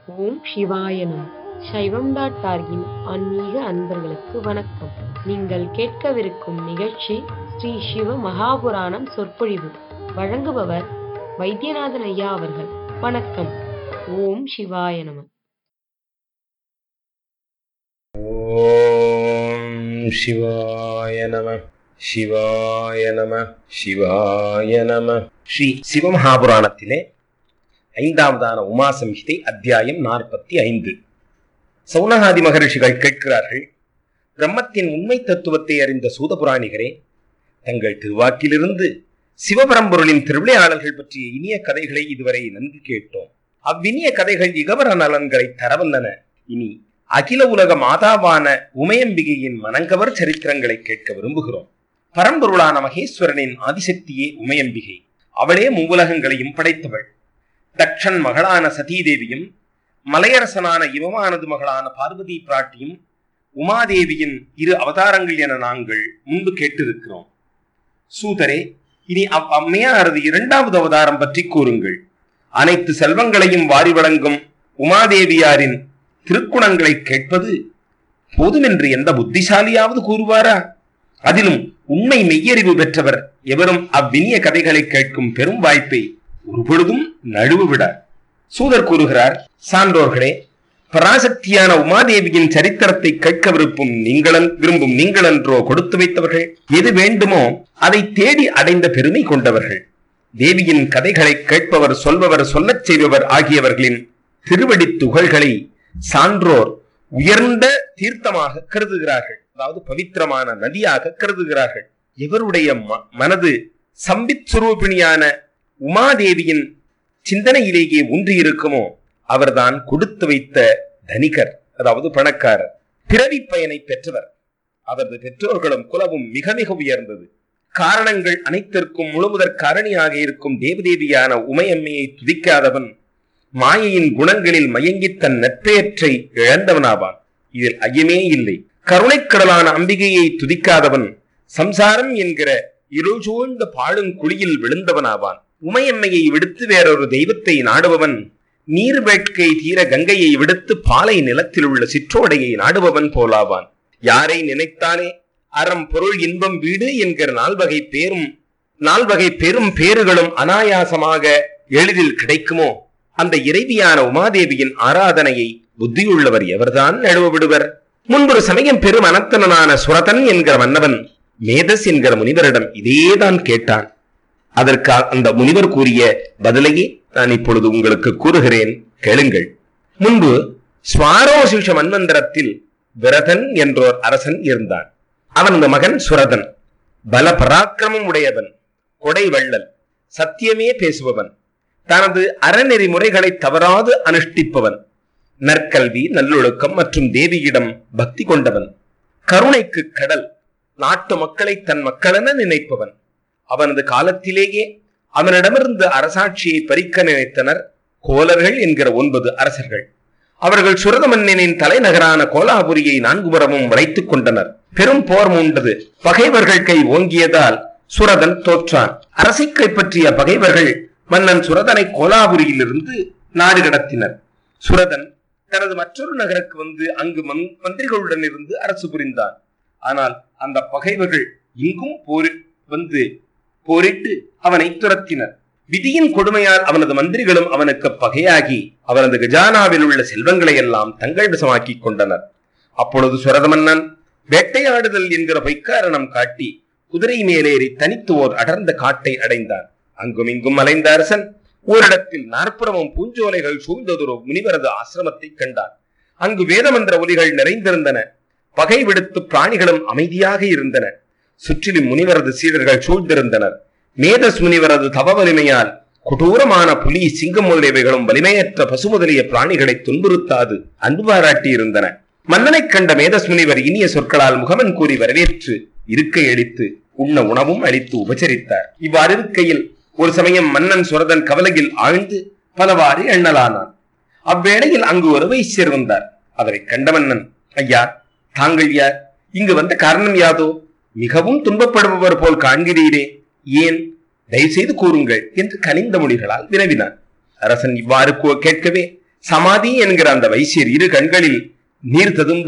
ஓம் சிவாய நம சைவம் டாட் டார்கின் ஆன்மீக அன்பர்களுக்கு வணக்கம் நீங்கள் கேட்கவிருக்கும் நிகழ்ச்சி ஸ்ரீ சிவ மகாபுராணம் சொற்பொழிவு வழங்குபவர் வைத்தியநாதன் ஐயா அவர்கள் வணக்கம் ஓம் சிவாய நம ஓம் சிவாய நம சிவாய நம சிவாய நம ஸ்ரீ சிவமகாபுராணத்திலே ஐந்தாவதான உமா சம்ஹிதை அத்தியாயம் நாற்பத்தி ஐந்து சௌனகாதி மகரிஷிகள் கேட்கிறார்கள் பிரம்மத்தின் உண்மை தத்துவத்தை அறிந்த சூதபுராணிகரே தங்கள் திருவாக்கிலிருந்து சிவபரம்பொருளின் திருவிளையாடல்கள் பற்றிய இனிய கதைகளை இதுவரை நன்கு கேட்டோம் அவ்வினிய கதைகள் இகவர நலன்களை தரவல்லன இனி அகில உலக மாதாவான உமையம்பிகையின் மனங்கவர் சரித்திரங்களை கேட்க விரும்புகிறோம் பரம்பொருளான மகேஸ்வரனின் ஆதிசக்தியே உமையம்பிகை அவளே மூவுலகங்களையும் படைத்தவள் தக்ஷன் மகளான சதீதேவியும் மலையரசனான இவமானது மகளான பார்வதி பிராட்டியும் உமாதேவியின் இரு அவதாரங்கள் என நாங்கள் முன்பு கேட்டிருக்கிறோம் சூதரே இனி அவ் அம்மையாரது இரண்டாவது அவதாரம் பற்றி கூறுங்கள் அனைத்து செல்வங்களையும் வாரி வழங்கும் உமாதேவியாரின் திருக்குணங்களை கேட்பது போதுமென்று எந்த புத்திசாலியாவது கூறுவாரா அதிலும் உண்மை மெய்யறிவு பெற்றவர் எவரும் அவ்வினிய கதைகளை கேட்கும் பெரும் வாய்ப்பை ஒருபொழுதும் நழுவு விடார் சூதர் கூறுகிறார் சான்றோர்களே பராசக்தியான உமாதேவியின் சரித்திரத்தை கேட்க விரும்பும் நீங்களன் விரும்பும் நீங்களன்றோ கொடுத்து வைத்தவர்கள் எது வேண்டுமோ அதை தேடி அடைந்த பெருமை கொண்டவர்கள் தேவியின் கதைகளை கேட்பவர் சொல்பவர் சொல்லச் செய்பவர் ஆகியவர்களின் திருவடி துகள்களை சான்றோர் உயர்ந்த தீர்த்தமாக கருதுகிறார்கள் அதாவது பவித்திரமான நதியாக கருதுகிறார்கள் இவருடைய ம- மனது சம்பித் சுரூபிணியான உமாதேவியின் சிந்தனையிலேயே ஒன்றி இருக்குமோ அவர்தான் கொடுத்து வைத்த தனிகர் அதாவது பணக்காரர் பிறவி பயனை பெற்றவர் அவரது பெற்றோர்களும் குலவும் மிக மிக உயர்ந்தது காரணங்கள் அனைத்திற்கும் முழுமுதற் காரணியாக இருக்கும் தேவதேவியான உமையம்மையை துதிக்காதவன் மாயையின் குணங்களில் மயங்கி தன் நற்பெயற்றை இழந்தவனாவான் இதில் ஐயமே இல்லை கருணைக்கடலான அம்பிகையை துதிக்காதவன் சம்சாரம் என்கிற இருள் சூழ்ந்த பாழும் குழியில் விழுந்தவனாவான் உமையம்மையை விடுத்து வேறொரு தெய்வத்தை நாடுபவன் நீர் வேட்கை தீர கங்கையை விடுத்து பாலை நிலத்தில் உள்ள சிற்றோடையை நாடுபவன் போலாவான் யாரை நினைத்தாலே அறம் பொருள் இன்பம் வீடு என்கிற நால்வகை பேரும் நால்வகை பெரும் பேறுகளும் அனாயாசமாக எளிதில் கிடைக்குமோ அந்த இறைவியான உமாதேவியின் ஆராதனையை புத்தியுள்ளவர் எவர்தான் நழுவ விடுவர் முன்பொரு சமயம் பெரும் அனத்தனான சுரதன் என்கிற மன்னவன் மேதஸ் என்கிற முனிவரிடம் இதேதான் கேட்டான் அதற்கு அந்த முனிவர் கூறிய பதிலையே நான் இப்பொழுது உங்களுக்கு கூறுகிறேன் கேளுங்கள் முன்பு ஸ்வாரோசிஷ மன்வந்தரத்தில் விரதன் என்றோர் அரசன் இருந்தான் அவனது மகன் சுரதன் பல பராக்கிரமம் உடையவன் கொடை வள்ளல் சத்தியமே பேசுபவன் தனது அறநெறி முறைகளை தவறாது அனுஷ்டிப்பவன் நற்கல்வி நல்லொழுக்கம் மற்றும் தேவியிடம் பக்தி கொண்டவன் கருணைக்கு கடல் நாட்டு மக்களை தன் மக்களென நினைப்பவன் அவனது காலத்திலேயே அவனிடமிருந்து அரசாட்சியை பறிக்க நினைத்தனர் கோலர்கள் என்கிற ஒன்பது அரசர்கள் அவர்கள் சுரத மன்னனின் தலைநகரான கோலாபுரியை நான்கு புறமும் வளைத்துக் கொண்டனர் பெரும் போர் மூண்டது பகைவர்கள் கை ஓங்கியதால் சுரதன் தோற்றான் அரசை கைப்பற்றிய பகைவர்கள் மன்னன் சுரதனை கோலாபுரியிலிருந்து நாடு கடத்தினர் சுரதன் தனது மற்றொரு நகருக்கு வந்து அங்கு மந்- மந்திரிகளுடன் இருந்து அரசு புரிந்தான் ஆனால் அந்த பகைவர்கள் இங்கும் போரி வந்து போரிட்டு அவனை துரத்தினர் விதியின் கொடுமையால் அவனது மந்திரிகளும் அவனுக்கு பகையாகி அவனது கஜானாவில் உள்ள செல்வங்களை எல்லாம் தங்கள் வசமாக்கிக் கொண்டனர் அப்பொழுது சுரத மன்னன் வேட்டையாடுதல் என்கிற பொய்க்காரணம் காட்டி குதிரை மேலேறி தனித்து ஓர் அடர்ந்த காட்டை அடைந்தான் அங்கும் இங்கும் அலைந்த அரசன் ஓரிடத்தில் நாற்புறமும் பூஞ்சோலைகள் சூழ்ந்ததொரு முனிவரது ஆசிரமத்தை கண்டான் அங்கு வேதமந்திர ஒலிகள் நிறைந்திருந்தன பகை விடுத்து பிராணிகளும் அமைதியாக இருந்தன சுற்றிலும் முனிவரது சீடர்கள் சூழ்ந்திருந்தனர் மேதஸ் முனிவரது தவ வலிமையால் கொடூரமான புலி சிங்கம் முதலியவைகளும் வலிமையற்ற பசு முதலிய பிராணிகளை துன்புறுத்தாது அன்பு பாராட்டி இருந்தன மன்னனைக் கண்ட மேதஸ் முனிவர் இனிய சொற்களால் முகமன் கூறி வரவேற்று இருக்கை அளித்து உண்ண உணவும் அளித்து உபசரித்தார் இவ்வாறு இருக்கையில் ஒரு சமயம் மன்னன் சுரதன் கவலையில் ஆழ்ந்து பலவாறு எண்ணலானான் அவ்வேளையில் அங்கு ஒரு வைசியர் வந்தார் அவரை கண்ட மன்னன் ஐயா தாங்கள் யார் இங்கு வந்த காரணம் யாதோ மிகவும் துன்பப்படுபவர் போல் காண்கிறீரே ஏன் தயவு செய்து கூறுங்கள் என்று கனிந்த மொழிகளால் வினவினான் அரசன் இவ்வாறு கூ- கேட்கவே சமாதி என்கிற அந்த வைசியர் இரு கண்களில் நீர் ததும்ப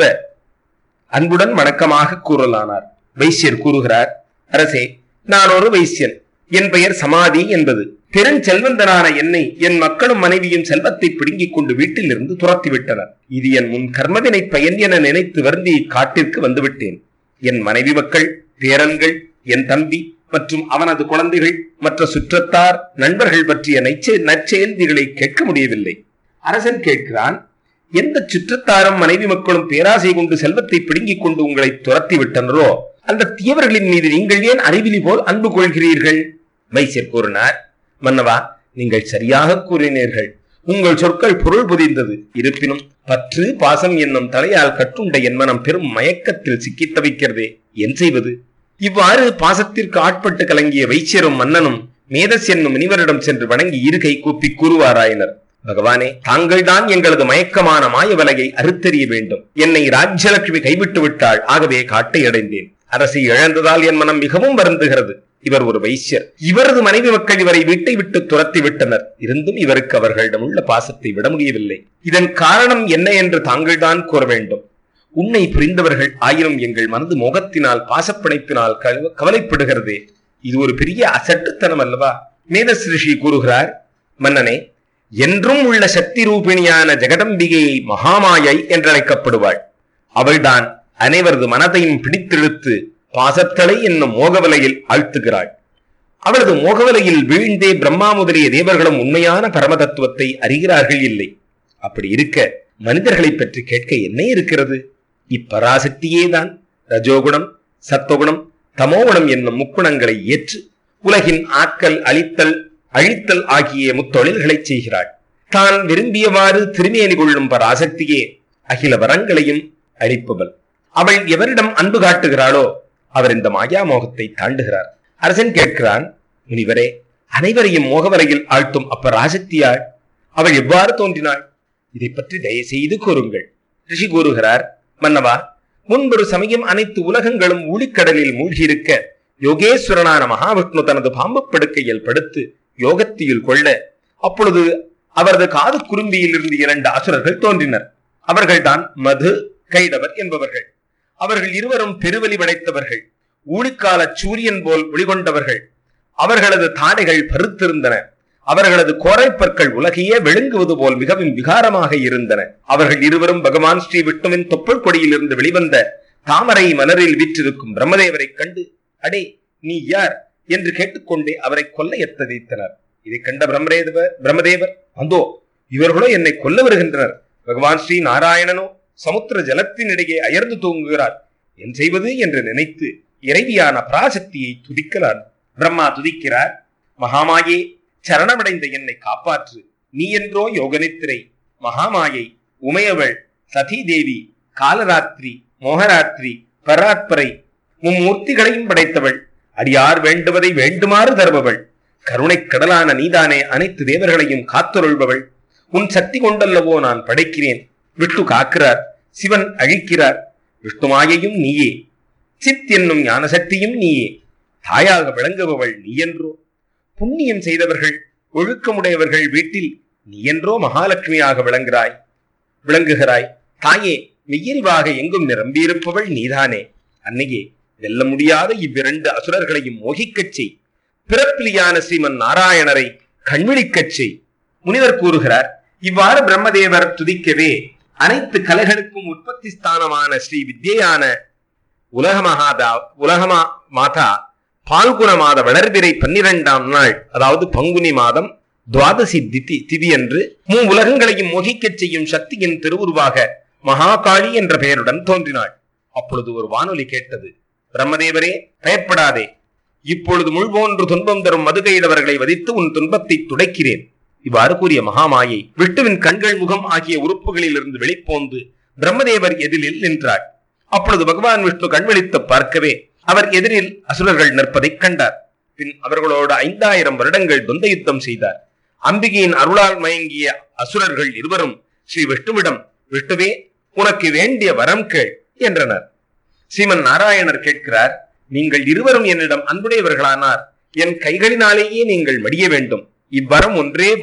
அன்புடன் வணக்கமாக கூறலானார் வைசியர் கூறுகிறார் அரசே நான் ஒரு வைசியன் என் பெயர் சமாதி என்பது பெருஞ்செல்வந்தனான என்னை என் மக்களும் மனைவியும் செல்வத்தை பிடுங்கிக் கொண்டு வீட்டிலிருந்து துரத்தி விட்டனர் இது என் முன் கர்மவினை பயன் என நினைத்து வருந்தி காட்டிற்கு வந்துவிட்டேன் என் மனைவி மக்கள் பேரன்கள் என் தம்பி மற்றும் அவனது குழந்தைகள் மற்ற சுற்றத்தார் நண்பர்கள் பற்றிய நச்செ நற்செயல்திகளை கேட்க முடியவில்லை அரசன் கேட்கிறான் எந்த சுற்றத்தாரும் மனைவி மக்களும் பேராசை கொண்டு செல்வத்தை பிடுங்கிக் கொண்டு உங்களை துரத்தி விட்டனரோ அந்த தீயவர்களின் மீது நீங்கள் ஏன் அறிவிலி போல் அன்பு கொள்கிறீர்கள் வைசியர் கூறினார் மன்னவா நீங்கள் சரியாக கூறினீர்கள் உங்கள் சொற்கள் பொருள் புதிந்தது இருப்பினும் பற்று பாசம் என்னும் தலையால் கட்டுண்ட என் மனம் பெரும் மயக்கத்தில் சிக்கித் தவிக்கிறதே என் செய்வது இவ்வாறு பாசத்திற்கு ஆட்பட்டு கலங்கிய வைசியரும் மன்னனும் மேதஸ் என்னும் முனிவரிடம் சென்று வணங்கி இரு கை கூப்பி கூறுவாராயினர் பகவானே தாங்கள்தான் எங்களது மயக்கமான மாய வலையை அறுத்தெறிய வேண்டும் என்னை ராஜ்யலட்சுமி கைவிட்டு விட்டாள் ஆகவே காட்டை அடைந்தேன் அரசை இழந்ததால் என் மனம் மிகவும் வருந்துகிறது இவர் ஒரு வைசியர் இவரது மனைவி மக்கள் இவரை வீட்டை விட்டு துரத்தி விட்டனர் இருந்தும் இவருக்கு அவர்களிடம் உள்ள பாசத்தை விட முடியவில்லை இதன் காரணம் என்ன என்று தாங்கள்தான் கூற வேண்டும் உன்னை புரிந்தவர்கள் ஆயினும் எங்கள் மனது மோகத்தினால் பாசப்பிணைப்பினால் கவ- கவலைப்படுகிறதே இது ஒரு பெரிய அசட்டுத்தனம் அல்லவா மேதஸ் ரிஷி கூறுகிறார் மன்னனே என்றும் உள்ள சக்தி ரூபிணியான ஜெகதம்பிகை மகாமாயை என்றழைக்கப்படுவாள் அவள்தான் அனைவரது மனதையும் பிடித்தெடுத்து பாசத்தலை என்னும் மோகவலையில் ஆழ்த்துகிறாள் அவளது மோகவலையில் வீழ்ந்தே பிரம்மா முதலிய தேவர்களும் உண்மையான பரம தத்துவத்தை அறிகிறார்கள் இல்லை அப்படி இருக்க மனிதர்களைப் பற்றி கேட்க என்ன இருக்கிறது இப்பராசக்தியேதான் ரஜோகுணம் சத்துவகுணம் தமோகுணம் என்னும் முக்குணங்களை ஏற்று உலகின் ஆக்கல் அழித்தல் அழித்தல் ஆகிய முத்தொழில்களை செய்கிறாள் தான் விரும்பியவாறு திருமேனி கொள்ளும் பராசக்தியே அகில வரங்களையும் அளிப்பவள் அவள் எவரிடம் அன்பு காட்டுகிறாளோ அவர் இந்த மாயா மோகத்தை தாண்டுகிறார் அரசன் கேட்கிறான் முனிவரே அனைவரையும் மோகவரையில் ஆழ்த்தும் அப்பராசக்தியாள் அவள் எவ்வாறு தோன்றினாள் இதை பற்றி தயவு செய்து கூறுங்கள் ரிஷி கூறுகிறார் மன்னவா முன்பொரு சமயம் அனைத்து உலகங்களும் ஊழிக்கடலில் மூழ்கியிருக்க யோகேஸ்வரனான மகாவிஷ்ணு தனது பாம்பு படுக்கையில் படுத்து யோகத்தியில் கொள்ள அப்பொழுது அவரது காது குறும்பியில் இருந்து இரண்டு அசுரர்கள் தோன்றினர் அவர்கள்தான் மது கைடவர் என்பவர்கள் அவர்கள் இருவரும் பெருவலி படைத்தவர்கள் ஊழிக்கால சூரியன் போல் ஒளிகொண்டவர்கள் அவர்களது தாடைகள் பருத்திருந்தன அவர்களது கோரைப்பற்கள் உலகையே விழுங்குவது போல் மிகவும் விகாரமாக இருந்தன அவர்கள் இருவரும் பகவான் ஸ்ரீ விஷ்ணுவின் தொப்புள் கொடியிலிருந்து வெளிவந்த தாமரை மலரில் வீற்றிருக்கும் பிரம்மதேவரைக் கண்டு அடே நீ யார் என்று கேட்டுக்கொண்டே அவரை கொல்ல எத்ததைத்தனர் இதை கண்ட பிரம்மதேவர் பிரம்மதேவர் அந்தோ இவர்களோ என்னை கொல்ல வருகின்றனர் பகவான் ஸ்ரீ நாராயணனோ சமுத்திர ஜலத்தினிடையே அயர்ந்து தூங்குகிறார் என் செய்வது என்று நினைத்து இறைவியான பராசக்தியை துதிக்கலான் பிரம்மா துதிக்கிறார் மகாமாயே சரணமடைந்த என்னை காப்பாற்று நீ என்றோ யோகனித்திரை மகாமாயை உமையவள் சதீதேவி காலராத்திரி மோகராத்திரி பராத்பரை மும்மூர்த்திகளையும் படைத்தவள் அடியார் வேண்டுவதை வேண்டுமாறு தருபவள் கருணைக் கடலான நீதானே அனைத்து தேவர்களையும் காத்துருள்பவள் உன் சக்தி கொண்டல்லவோ நான் படைக்கிறேன் விஷ்ணு காக்கிறார் சிவன் அழிக்கிறார் விஷ்ணுமாயையும் நீயே சித் என்னும் ஞான சக்தியும் நீயே தாயாக விளங்குபவள் நீ என்றோ புண்ணியம் செய்தவர்கள் ஒழுக்கமுடையவர்கள் வீட்டில் நீ என்றோ மகாலட்சுமியாக விளங்குகிறாய் விளங்குகிறாய் தாயே மெய்யறிவாக எங்கும் நிரம்பியிருப்பவள் நீதானே அன்னையே வெல்ல முடியாத இவ்விரண்டு அசுரர்களையும் மோகிக்கச் செய் பிறப்பிலியான ஸ்ரீமன் நாராயணரை கண்விழிக்கச் செய் முனிவர் கூறுகிறார் இவ்வாறு பிரம்மதேவர் துதிக்கவே அனைத்து கலைகளுக்கும் உற்பத்தி ஸ்தானமான ஸ்ரீ வித்யான உலக மகாதா உலகமா மாதா பால்குண மாத வளர்பிறை பன்னிரெண்டாம் நாள் அதாவது பங்குனி மாதம் துவாதசி திதி திதி அன்று மூ உலகங்களையும் மோகிக்கச் செய்யும் சக்தியின் திருவுருவாக மகாகாளி என்ற பெயருடன் தோன்றினாள் அப்பொழுது ஒரு வானொலி கேட்டது பிரம்மதேவரே பயப்படாதே இப்பொழுது முள்போன்று துன்பம் தரும் மதுகையிடவர்களை வதித்து உன் துன்பத்தை துடைக்கிறேன் இவ்வாறு கூறிய மகாமாயை விட்டுவின் கண்கள் முகம் ஆகிய உறுப்புகளில் இருந்து வெளிப்போந்து பிரம்மதேவர் எதிரில் நின்றாள் அப்பொழுது பகவான் விஷ்ணு கண்விழித்து பார்க்கவே அவர் எதிரில் அசுரர்கள் நிற்பதைக் கண்டார் பின் அவர்களோடு ஐந்தாயிரம் வருடங்கள் தொந்த யுத்தம் செய்தார் அம்பிகையின் அருளால் மயங்கிய அசுரர்கள் இருவரும் ஸ்ரீ விஷ்ணுவிடம் விஷ்ணுவே உனக்கு வேண்டிய வரம் கேள் என்றனர் ஸ்ரீமன் நாராயணர் கேட்கிறார் நீங்கள் இருவரும் என்னிடம் அன்புடையவர்களானார் என் கைகளினாலேயே நீங்கள் மடிய வேண்டும் இவ்வரம் ஒன்றே போதும்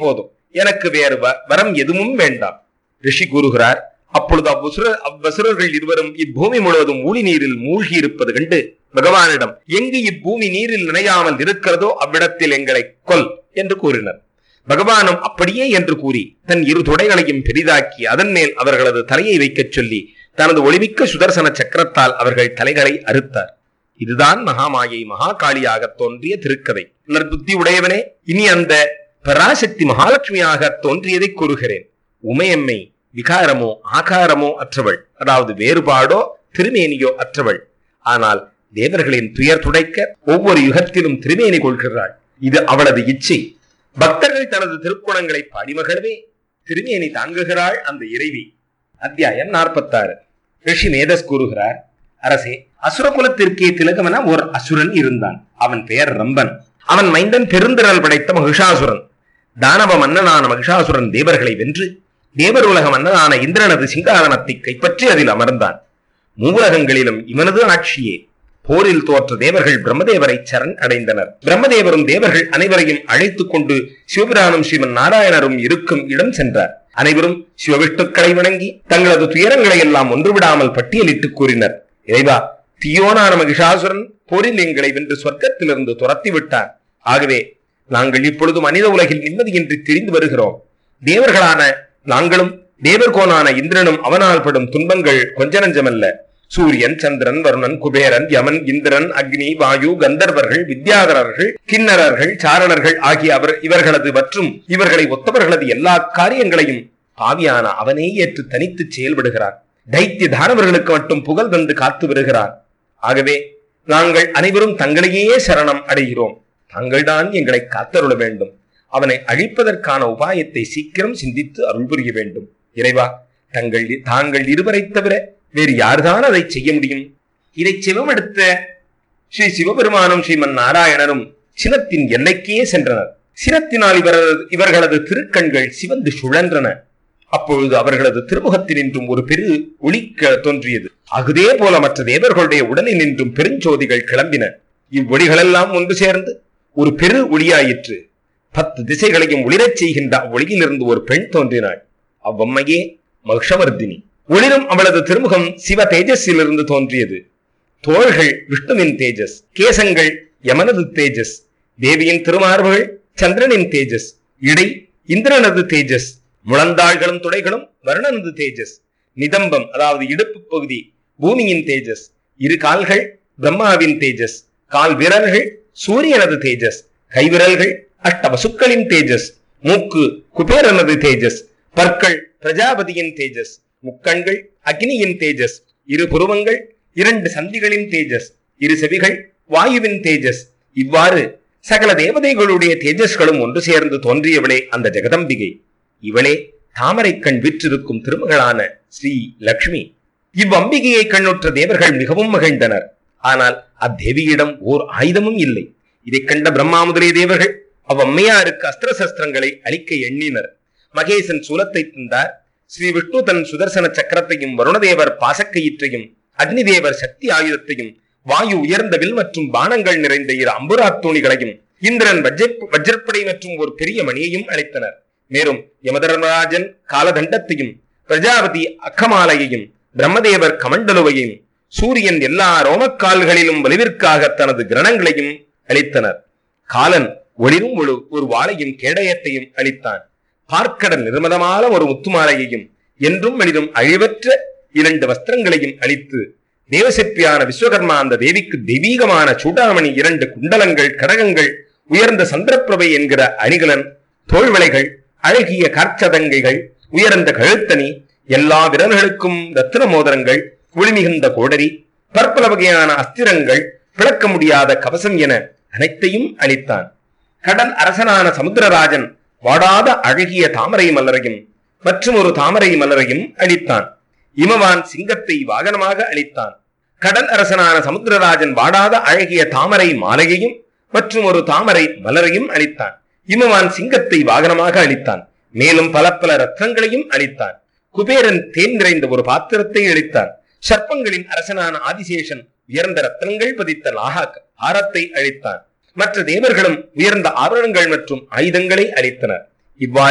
எனக்கு வேறு வ- வரம் எதுவும் வேண்டாம் ரிஷி கூறுகிறார் அப்பொழுது அவ்வசுர அவ்வசுரர்கள் இருவரும் இப்பூமி முழுவதும் ஊழி நீரில் மூழ்கி இருப்பது கண்டு பகவானிடம் எங்கு இப்பூமி நீரில் நினையாமல் இருக்கிறதோ அவ்விடத்தில் எங்களை கொல் என்று கூறினர் பகவானும் அப்படியே என்று கூறி தன் இரு தொடைகளையும் பெரிதாக்கி அதன் மேல் அவர்களது தலையை வைக்கச் சொல்லி தனது ஒளிமிக்க சுதர்சன சக்கரத்தால் அவர்கள் தலைகளை அறுத்தார் இதுதான் மகாமாயை மகாகாளியாக தோன்றிய திருக்கதை நற்புத்தி உடையவனே இனி அந்த பராசக்தி மகாலட்சுமியாக தோன்றியதை கூறுகிறேன் உமையம்மை விகாரமோ ஆகாரமோ அற்றவள் அதாவது வேறுபாடோ திருமேனியோ அற்றவள் ஆனால் தேவர்களின் துயர் துடைக்க ஒவ்வொரு யுகத்திலும் திருமேனி கொள்கிறாள் இது அவளது இச்சை பக்தர்கள் தனது திருக்குணங்களை பாடி மகிழவே திருமேனி தாங்குகிறாள் அந்த இறைவி அத்தியாயம் நாற்பத்தாறு ரிஷி மேதஸ் கூறுகிறார் அரசே அசுர குலத்திற்கே திலகமென ஒரு அசுரன் இருந்தான் அவன் பெயர் ரம்பன் அவன் மைந்தன் பெருந்திரல் படைத்த மகிஷாசுரன் தானவ மன்னனான மகிஷாசுரன் தேவர்களை வென்று தேவர் உலக மன்னனான இந்திரனது சிங்காதனத்தை கைப்பற்றி அதில் அமர்ந்தான் மூவுலகங்களிலும் இவனது ஆட்சியே போரில் தோற்ற தேவர்கள் பிரம்மதேவரை சரண் அடைந்தனர் பிரம்மதேவரும் தேவர்கள் அனைவரையும் அழைத்துக் கொண்டு சிவபிரானும் ஸ்ரீமன் நாராயணரும் இருக்கும் இடம் சென்றார் அனைவரும் சிவவிஷ்ணுக்களை வணங்கி தங்களது துயரங்களை எல்லாம் ஒன்றுவிடாமல் பட்டியலிட்டு கூறினர் இறைவா தியோனான மகிஷாசுரன் போரில் எங்களை வென்று சொர்க்கத்திலிருந்து துரத்தி விட்டார் ஆகவே நாங்கள் இப்பொழுது மனித உலகில் நிம்மதியின்றி திரிந்து வருகிறோம் தேவர்களான நாங்களும் தேவர்கோனான இந்திரனும் அவனால் படும் துன்பங்கள் கொஞ்ச நஞ்சமல்ல சூரியன் சந்திரன் வருணன் குபேரன் யமன் இந்திரன் அக்னி வாயு கந்தர்வர்கள் வித்யாதரர்கள் கிண்ணறர்கள் சாரணர்கள் ஆகிய அவர் இவர்களது மற்றும் இவர்களை ஒத்தவர்களது எல்லா காரியங்களையும் பாவியான அவனே ஏற்று தனித்து செயல்படுகிறார் தைத்திய தானவர்களுக்கு மட்டும் புகழ் தந்து காத்து வருகிறார் ஆகவே நாங்கள் அனைவரும் தங்களையே சரணம் அடைகிறோம் தாங்கள்தான் எங்களை காத்தருள வேண்டும் அவனை அழிப்பதற்கான உபாயத்தை சீக்கிரம் சிந்தித்து அருள் புரிய வேண்டும் இறைவா தங்கள் தாங்கள் இருவரை தவிர வேறு யார்தான் அதை செய்ய முடியும் இதை சிவமெடுத்த ஸ்ரீ சிவபெருமானும் ஸ்ரீமன் நாராயணரும் சினத்தின் எல்லைக்கே சென்றனர் சினத்தினால் இவரது இவர்களது திருக்கண்கள் சிவந்து சுழன்றன அப்பொழுது அவர்களது திருமுகத்தினின்றும் ஒரு பெரு ஒளிக்க தோன்றியது அகுதே போல மற்ற தேவர்களுடைய உடலில் நின்றும் பெருஞ்சோதிகள் கிளம்பின இவ்வொளிகளெல்லாம் ஒன்று சேர்ந்து ஒரு பெரு ஒளியாயிற்று பத்து திசைகளையும் ஒளிரச் செய்கின்ற அவ்வொளியிலிருந்து ஒரு பெண் தோன்றினாள் அவ்வம்மையே மகிஷவர்தினி ஒளிரும் அவளது திருமுகம் சிவ தேஜஸிலிருந்து தோன்றியது தோள்கள் விஷ்ணுவின் தேஜஸ் கேசங்கள் யமனது தேஜஸ் தேவியின் திருமார்புகள் சந்திரனின் தேஜஸ் இடை இந்திரனது தேஜஸ் முழந்தாள்களும் துடைகளும் வருணனது தேஜஸ் நிதம்பம் அதாவது இடுப்பு பகுதி பூமியின் தேஜஸ் இரு கால்கள் பிரம்மாவின் தேஜஸ் கால் விரல்கள் சூரியனது தேஜஸ் கைவிரல்கள் அஷ்டவசுக்களின் தேஜஸ் மூக்கு குபேரனது தேஜஸ் பற்கள் பிரஜாபதியின் தேஜஸ் முக்கண்கள் அக்னியின் தேஜஸ் இரு புருவங்கள் இரண்டு சந்திகளின் தேஜஸ் இரு செவிகள் வாயுவின் தேஜஸ் இவ்வாறு சகல தேவதைகளுடைய தேஜஸ்களும் ஒன்று சேர்ந்து தோன்றியவளே அந்த ஜெகதம்பிகை இவளே தாமரை கண் விற்றிருக்கும் திருமகளான ஸ்ரீ லக்ஷ்மி இவ்வம்பிகையை கண்ணுற்ற தேவர்கள் மிகவும் மகிழ்ந்தனர் ஆனால் அத்தேவியிடம் ஓர் ஆயுதமும் இல்லை இதைக் கண்ட பிரம்மா முதலிய தேவர்கள் அவ்வம்மையாருக்கு அஸ்திர சஸ்திரங்களை அளிக்க எண்ணினர் மகேசன் சூலத்தை தந்தார் ஸ்ரீ விஷ்ணு தன் சுதர்சன சக்கரத்தையும் வருணதேவர் பாசக்கயிற்றையும் அக்னிதேவர் சக்தி ஆயுதத்தையும் வாயு உயர்ந்த வில் மற்றும் பானங்கள் நிறைந்த இரு அம்புரா தூணிகளையும் இந்திரன் வஜ்ர வஜ்ரப்படை மற்றும் ஒரு பெரிய மணியையும் அளித்தனர் மேலும் யமதர்மராஜன் காலதண்டத்தையும் பிரஜாபதி அக்கமாலையையும் பிரம்மதேவர் கமண்டலுவையும் சூரியன் எல்லா ரோமக்கால்களிலும் வலிவிற்காக தனது கிரணங்களையும் அளித்தனர் காலன் ஒளிரும் ஒரு ஒரு வாளையும் கேடயத்தையும் அளித்தான் பார்க்கடல் நிர்மலமான ஒரு முத்துமாலையையும் என்றும் மனிதம் அழிவற்ற இரண்டு வஸ்திரங்களையும் அளித்து தேவசிற்பியான விஸ்வகர்மா அந்த தேவிக்கு தெய்வீகமான சூடாமணி இரண்டு குண்டலங்கள் கடகங்கள் உயர்ந்த சந்திரப்பிரபை என்கிற அணிகலன் தோள்வளைகள் அழகிய காற்சதங்கைகள் உயர்ந்த கழுத்தணி எல்லா விரல்களுக்கும் ரத்தின மோதிரங்கள் ஒளிமிகுந்த கோடரி பற்பல வகையான அஸ்திரங்கள் பிளக்க முடியாத கவசம் என அனைத்தையும் அளித்தான் கடல் அரசனான சமுத்திரராஜன் வாடாத அழகிய தாமரை மலரையும் மற்றும் ஒரு தாமரை மலரையும் அளித்தான் இமவான் சிங்கத்தை வாகனமாக அளித்தான் கடல் அரசனான சமுத்திரராஜன் வாடாத அழகிய தாமரை மாலையையும் மற்றும் ஒரு தாமரை மலரையும் அளித்தான் இமவான் சிங்கத்தை வாகனமாக அளித்தான் மேலும் பல பல ரத்னங்களையும் அளித்தான் குபேரன் தேன் நிறைந்த ஒரு பாத்திரத்தை அளித்தான் சர்ப்பங்களின் அரசனான ஆதிசேஷன் உயர்ந்த ரத்னங்கள் பதித்த லாகா ஆரத்தை அளித்தான் மற்ற தேவர்களும் உயர்ந்த ஆபரணங்கள் மற்றும் ஆயுதங்களை அளித்தனர் இவ்வாறு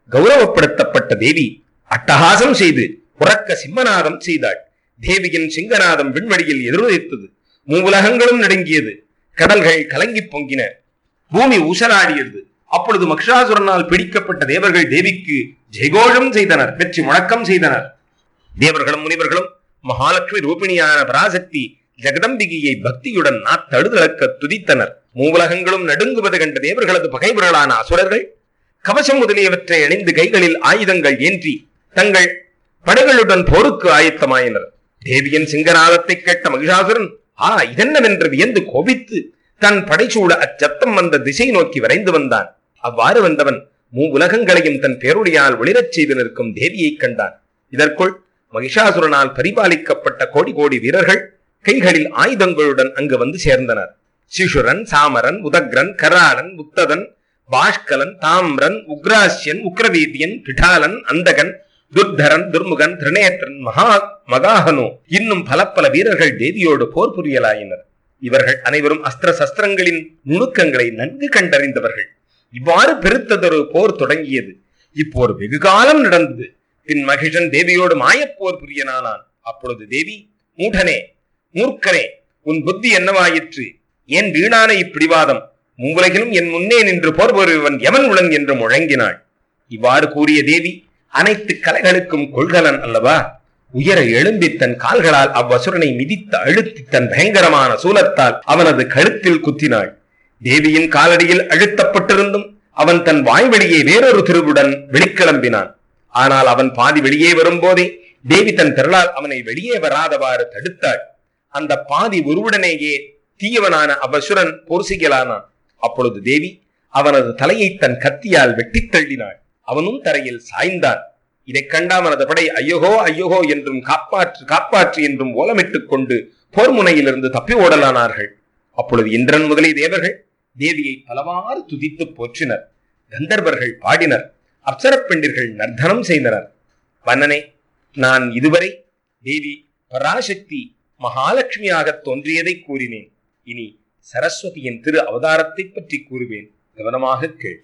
கௌரவப்படுத்தப்பட்ட தேவி அட்டகாசம் செய்து உறக்க சிம்மநாதம் செய்தாள் தேவியின் சிங்கநாதம் விண்வெளியில் எதிரொலித்தது மூவுலகங்களும் நடுங்கியது கடல்கள் கலங்கி பொங்கின பூமி ஊசலாடியது அப்பொழுது மக்ஷாசுரனால் பிடிக்கப்பட்ட தேவர்கள் தேவிக்கு ஜெயகோஷம் செய்தனர் வெற்றி முழக்கம் செய்தனர் தேவர்களும் முனிவர்களும் மகாலட்சுமி ரூபிணியான பராசக்தி ஜெகதம்பிகையை பக்தியுடன் நாத்தழுதழக்க துதித்தனர் மூவுலகங்களும் நடுங்குவது கண்ட தேவர்களது பகைவர்களான அசுரர்கள் கவசம் முதலியவற்றை அணிந்து கைகளில் ஆயுதங்கள் ஏந்தி தங்கள் படைகளுடன் போருக்கு ஆயத்தமாயினர் தேவியின் சிங்கநாதத்தை கேட்ட மகிஷாசுரன் ஆ இதென்னவென்று வியந்து கோபித்து தன் படைசூழ அச்சத்தம் வந்த திசை நோக்கி விரைந்து வந்தான் அவ்வாறு வந்தவன் மூ உலகங்களையும் தன் பேருடையால் ஒளிரச் செய்து நிற்கும் தேவியைக் கண்டான் இதற்குள் மகிஷாசுரனால் பரிபாலிக்கப்பட்ட கோடி கோடி வீரர்கள் கைகளில் ஆயுதங்களுடன் அங்கு வந்து சேர்ந்தனர் சிசுரன் சாமரன் உதக்ரன் கராளன் உத்ததன் பாஷ்கலன் தாம்ரன் உக்ராஸ்யன் உக்ரவீதியன் பிடாலன் அந்தகன் துர்தரன் துர்முகன் திரிநேத்திரன் மகா மகாஹனு இன்னும் பல பல வீரர்கள் தேவியோடு போர் புரியலாயினர் இவர்கள் அனைவரும் அஸ்திர சஸ்திரங்களின் நுணுக்கங்களை நன்கு கண்டறிந்தவர்கள் இவ்வாறு பெருத்ததொரு போர் தொடங்கியது இப்போர் வெகு காலம் நடந்தது பின் மகிஷன் தேவியோடு மாயப்போர் புரியனானான் அப்பொழுது தேவி மூடனே மூர்க்கனே உன் புத்தி என்னவாயிற்று ஏன் வீணான இப்பிடிவாதம் மூவுலகிலும் என் முன்னே நின்று போர் புரிவன் எவன் உளன் என்று முழங்கினாள் இவ்வாறு கூறிய தேவி அனைத்து கலைகளுக்கும் கொள்கலன் அல்லவா உயர எழும்பி தன் கால்களால் அவ்வசுரனை மிதித்து அழுத்தி தன் பயங்கரமான சூலத்தால் அவனது கழுத்தில் குத்தினாள் தேவியின் காலடியில் அழுத்தப்பட்டிருந்தும் அவன் தன் வாய்வெளியே வேறொரு திருவுடன் வெளிக்கிளம்பினான் ஆனால் அவன் பாதி வெளியே வரும்போதே தேவி தன் திரளால் அவனை வெளியே வராதவாறு தடுத்தாள் அந்த பாதி ஒருவுடனேயே தீயவனான அவ்வசுரன் பொருசிகளானான் அப்பொழுது தேவி அவனது தலையை தன் கத்தியால் வெட்டித் தள்ளினாள் அவனும் தரையில் சாய்ந்தான் இதைக் கண்ட அவனது படை ஐயோகோ ஐயோகோ என்றும் காப்பாற்று காப்பாற்று என்றும் ஓலமிட்டுக் கொண்டு போர் முனையிலிருந்து தப்பி ஓடலானார்கள் அப்பொழுது இந்திரன் முதலிய தேவர்கள் தேவியை பலவாறு துதித்து போற்றினர் கந்தர்வர்கள் பாடினர் அப்சரப் பெண்டிர்கள் நர்த்தனம் செய்தனர் வண்ணனே நான் இதுவரை தேவி பராசக்தி மகாலட்சுமியாக தோன்றியதை கூறினேன் இனி சரஸ்வதியின் திரு அவதாரத்தை பற்றி கூறுவேன் கவனமாக கேள்